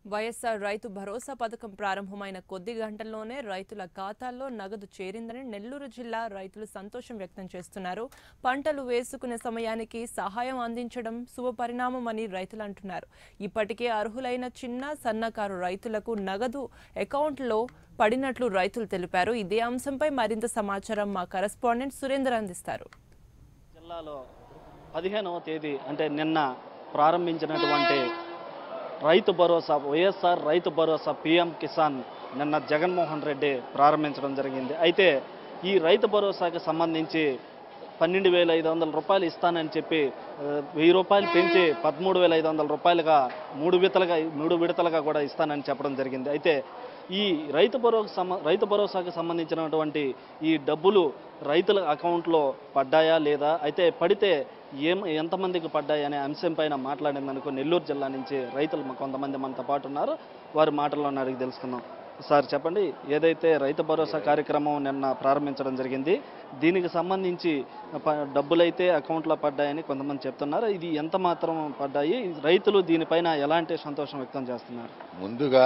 వైఎస్ఆర్ రైతు భరోసా పథకం ప్రారంభమైన కొద్ది గంటల్లోనే రైతుల ఖాతాల్లో నగదు చేరిందని నెల్లూరు జిల్లా రైతులు సంతోషం వ్యక్తం చేస్తున్నారు పంటలు వేసుకునే సమయానికి సహాయం అందించడం శుభపరిణామమని రైతులు అంటున్నారు ఇప్పటికే అర్హులైన చిన్న సన్నకారు రైతులకు నగదు అకౌంట్లో పడినట్లు రైతులు తెలిపారు ఇదే అంశంపై మరింత సమాచారం మా కరెస్పాండెంట్ సురేందర్ అందిస్తారు జిల్లాలో పదిహేనవ తేదీ అంటే నిన్న ప్రారంభించినటువంటి రైతు భరోసా వైఎస్ఆర్ రైతు భరోసా పిఎం కిసాన్ నిన్న జగన్మోహన్ రెడ్డి ప్రారంభించడం జరిగింది అయితే ఈ రైతు భరోసాకి సంబంధించి పన్నెండు వేల ఐదు వందల రూపాయలు ఇస్తానని చెప్పి ఆ, వెయ్యి రూపాయలు పెంచి పదమూడు వేల ఐదు వందల రూపాయలుగా మూడు విడతలుగా మూడు విడతలుగా కూడా ఇస్తానని చెప్పడం జరిగింది అయితే ఈ రైతు భరోసా సంబ రైతు భరోసాకి సంబంధించినటువంటి ఈ డబ్బులు రైతుల అకౌంట్లో పడ్డాయా లేదా అయితే పడితే ఏం ఎంతమందికి పడ్డాయి అనే అంశం పైన మాట్లాడిందనుకో నెల్లూరు జిల్లా నుంచి రైతులు మ- కొంతమంది మనతో పాటు ఉన్నారు వారి మాటల్లోనే అడిగి తెలుసుకుందాం సార్ చెప్పండి ఏదైతే రైతు భరోసా కార్యక్రమం నిన్న ప్రారంభించడం జరిగింది దీనికి సంబంధించి ప- డబ్బులైతే అకౌంట్లో పడ్డాయని కొంతమంది చెప్తున్నారు ఇది ఎంత మాత్రం పడ్డాయి రైతులు దీనిపైన ఎలాంటి సంతోషం వ్యక్తం చేస్తున్నారు ముందుగా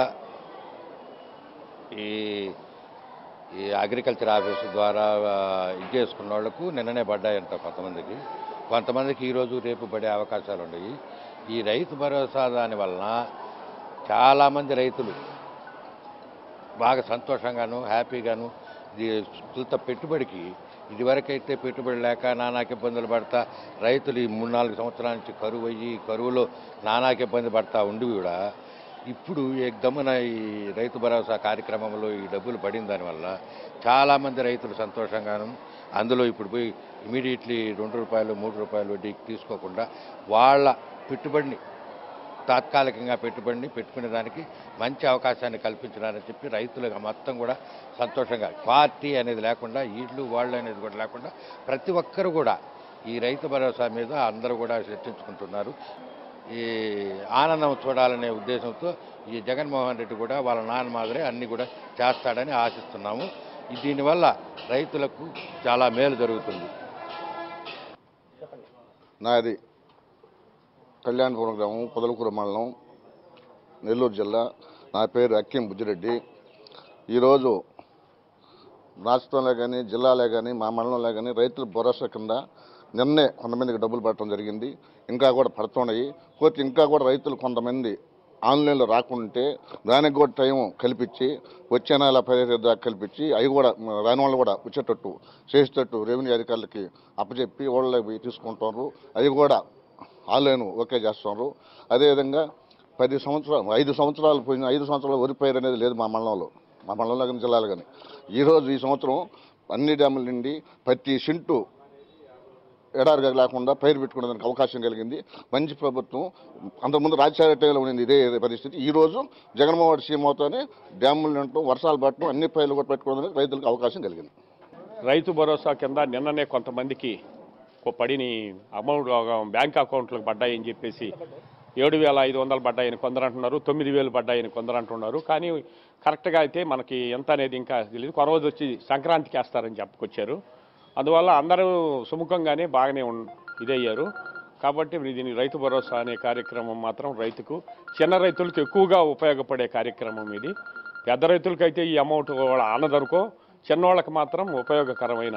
ఈ ఈ అగ్రికల్చర్ ఆఫీస్ ద్వారా ఆ, ఇది చేసుకున్న వాళ్ళకు నిన్ననే పడ్డాయంట కొంతమందికి కొంతమందికి ఈరోజు రేపు పడే అవకాశాలు ఉన్నాయి ఈ రైతు భరోసా దాని వలన చాలామంది రైతులు బాగా సంతోషంగాను హ్యాపీగాను ఇది సుత పెట్టుబడికి ఇదివరకైతే పెట్టుబడి లేక నానాకి ఇబ్బందులు పడతా రైతులు ఈ మూడు నాలుగు సంవత్సరాల నుంచి కరువు అయ్యి కరువులో నానాకి ఇబ్బంది పడతా ఉండి కూడా ఇప్పుడు ఎగ్దమ్మున ఈ రైతు భరోసా కార్యక్రమంలో ఈ డబ్బులు పడిన దానివల్ల చాలామంది రైతులు సంతోషంగాను అందులో ఇప్పుడు పోయి ఇమీడియట్లీ రెండు రూపాయలు మూడు రూపాయలు వడ్డీకి తీసుకోకుండా వాళ్ళ పెట్టుబడిని తాత్కాలికంగా పెట్టుబడిని పెట్టుకునే దానికి మంచి అవకాశాన్ని కల్పించినారని చెప్పి రైతులకు మొత్తం కూడా సంతోషంగా పార్టీ అనేది లేకుండా వీళ్ళు వాళ్ళు అనేది కూడా లేకుండా ప్రతి ఒక్కరు కూడా ఈ రైతు భరోసా మీద అందరూ కూడా చర్చించుకుంటున్నారు ఈ ఆనందం చూడాలనే ఉద్దేశంతో ఈ జగన్మోహన్ రెడ్డి కూడా వాళ్ళ నాన్న మాదిరి అన్ని కూడా చేస్తాడని ఆశిస్తున్నాము ఈ దీనివల్ల రైతులకు చాలా మేలు జరుగుతుంది నాది కళ్యాణపురం గ్రామం పొదలకూరు మండలం నెల్లూరు జిల్లా నా పేరు అక్కిం బుజ్జిరెడ్డి ఈరోజు రాష్ట్రంలో కానీ జిల్లాలో కానీ మా మండలంలో కానీ రైతుల భరోసా కింద నిన్నే కొంతమందికి డబ్బులు పడటం జరిగింది ఇంకా కూడా పడుతున్నాయి పోతే ఇంకా కూడా రైతులు కొంతమంది ఆన్లైన్లో రాకుంటే దానికి కూడా టైం కల్పించి వచ్చే నెల పదిహేను దాకా కల్పించి అవి కూడా మ, రాని వాళ్ళు కూడా వచ్చేటట్టు చేసేటట్టు రెవెన్యూ అధికారులకి అప్పచెప్పి వాళ్ళకి పోయి తీసుకుంటున్నారు అవి కూడా ఆన్లైన్ ఓకే చేస్తున్నారు అదేవిధంగా పది సంవత్సరాలు ఐదు సంవత్సరాలు పోయిన ఐదు సంవత్సరాలు వరి పైరు అనేది లేదు మా మండలంలో మా మండలంలో కానీ జిల్లాలో కానీ ఈరోజు ఈ సంవత్సరం అన్ని డ్యాముల నుండి ప్రతి సింటు ఎడారిగా లేకుండా పైరు పెట్టుకునేదానికి అవకాశం కలిగింది మంచి ప్రభుత్వం అంతకుముందు రాజశేఖర టైంలో ఉండింది ఇదే పరిస్థితి ఈ రోజు జగన్మోహన్ రెడ్డి సీఎం అవుతానే డ్యాములు నిండటం వర్షాలు పట్టడం అన్ని పైర్లు కూడా పెట్టుకోవడానికి రైతులకు అవకాశం కలిగింది రైతు భరోసా కింద నిన్ననే కొంతమందికి కొ- పడిని అమౌంట్ బ్యాంక్ అకౌంట్లకు పడ్డాయని చెప్పేసి ఏడు వేల ఐదు వందలు పడ్డాయని కొందరు అంటున్నారు తొమ్మిది వేలు పడ్డాయని కొందరు అంటున్నారు కానీ కరెక్ట్గా అయితే మనకి ఎంత అనేది ఇంకా తెలియదు కొన రోజు వచ్చి సంక్రాంతికి వేస్తారని చెప్పుకొచ్చారు అందువల్ల అందరూ సుముఖంగానే బాగానే ఉన్ ఇదయ్యారు కాబట్టి దీని రైతు భరోసా అనే కార్యక్రమం మాత్రం రైతుకు చిన్న రైతులకు ఎక్కువగా ఉపయోగపడే కార్యక్రమం ఇది పెద్ద రైతులకైతే ఈ అమౌంట్ వాళ్ళ ఆనదనుకో చిన్నవాళ్ళకి మాత్రం ఉపయోగకరమైన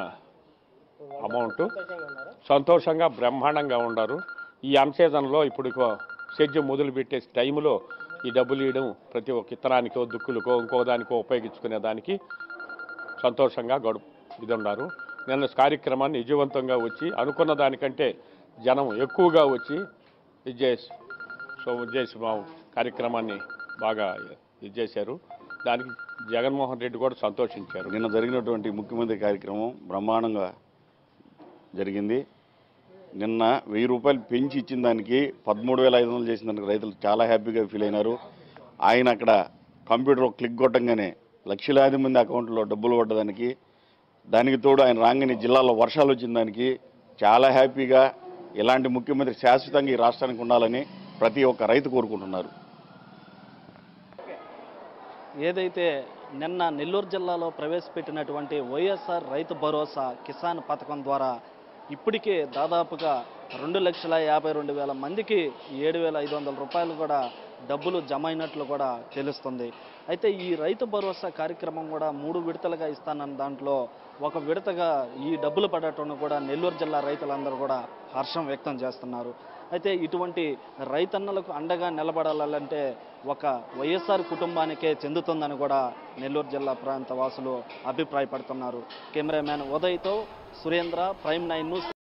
అమౌంట్ సంతోషంగా బ్రహ్మాండంగా ఉండారు ఈ అన్సీజన్లో ఇప్పుడు ఇక సెజ్జు మొదలు పెట్టే టైంలో ఈ డబ్బులు ఇవ్వడం ప్రతి ఒక్క ఇత్తనానికో దుక్కులకో ఇంకో దానికో ఉపయోగించుకునే దానికి సంతోషంగా గడుపు ఇది ఉన్నారు నిన్న కార్యక్రమాన్ని విజయవంతంగా వచ్చి అనుకున్న దానికంటే జనం ఎక్కువగా వచ్చి ఇది చేసి సో చేసి మా కార్యక్రమాన్ని బాగా ఇది చేశారు దానికి జగన్మోహన్ రెడ్డి కూడా సంతోషించారు నిన్న జరిగినటువంటి ముఖ్యమంత్రి కార్యక్రమం బ్రహ్మాండంగా జరిగింది నిన్న వెయ్యి రూపాయలు పెంచి ఇచ్చిన దానికి పదమూడు వేల ఐదు వందలు చేసిన దానికి రైతులు చాలా హ్యాపీగా ఫీల్ అయినారు ఆయన అక్కడ కంప్యూటర్ క్లిక్ కొట్టంగానే లక్షలాది మంది అకౌంట్లో డబ్బులు పడ్డదానికి దానికి తోడు ఆయన రాగానే జిల్లాలో వర్షాలు వచ్చిన దానికి చాలా హ్యాపీగా ఇలాంటి ముఖ్యమంత్రి శాశ్వతంగా ఈ రాష్ట్రానికి ఉండాలని ప్రతి ఒక్క రైతు కోరుకుంటున్నారు ఏదైతే నిన్న నెల్లూరు జిల్లాలో ప్రవేశపెట్టినటువంటి వైఎస్ఆర్ రైతు భరోసా కిసాన్ పథకం ద్వారా ఇప్పటికే దాదాపుగా రెండు లక్షల యాభై రెండు వేల మందికి ఏడు వేల ఐదు వందల రూపాయలు కూడా డబ్బులు జమ అయినట్లు కూడా తెలుస్తుంది అయితే ఈ రైతు భరోసా కార్యక్రమం కూడా మూడు విడతలుగా ఇస్తానన్న దాంట్లో ఒక విడతగా ఈ డబ్బులు పడటం కూడా నెల్లూరు జిల్లా రైతులందరూ కూడా హర్షం వ్యక్తం చేస్తున్నారు అయితే ఇటువంటి రైతన్నలకు అండగా నిలబడాలంటే ఒక వైఎస్ఆర్ కుటుంబానికే చెందుతుందని కూడా నెల్లూరు జిల్లా ప్రాంత వాసులు అభిప్రాయపడుతున్నారు కెమెరామ్యాన్ ఉదయ్తో సురేంద్ర ప్రైమ్ నైన్ న్యూస్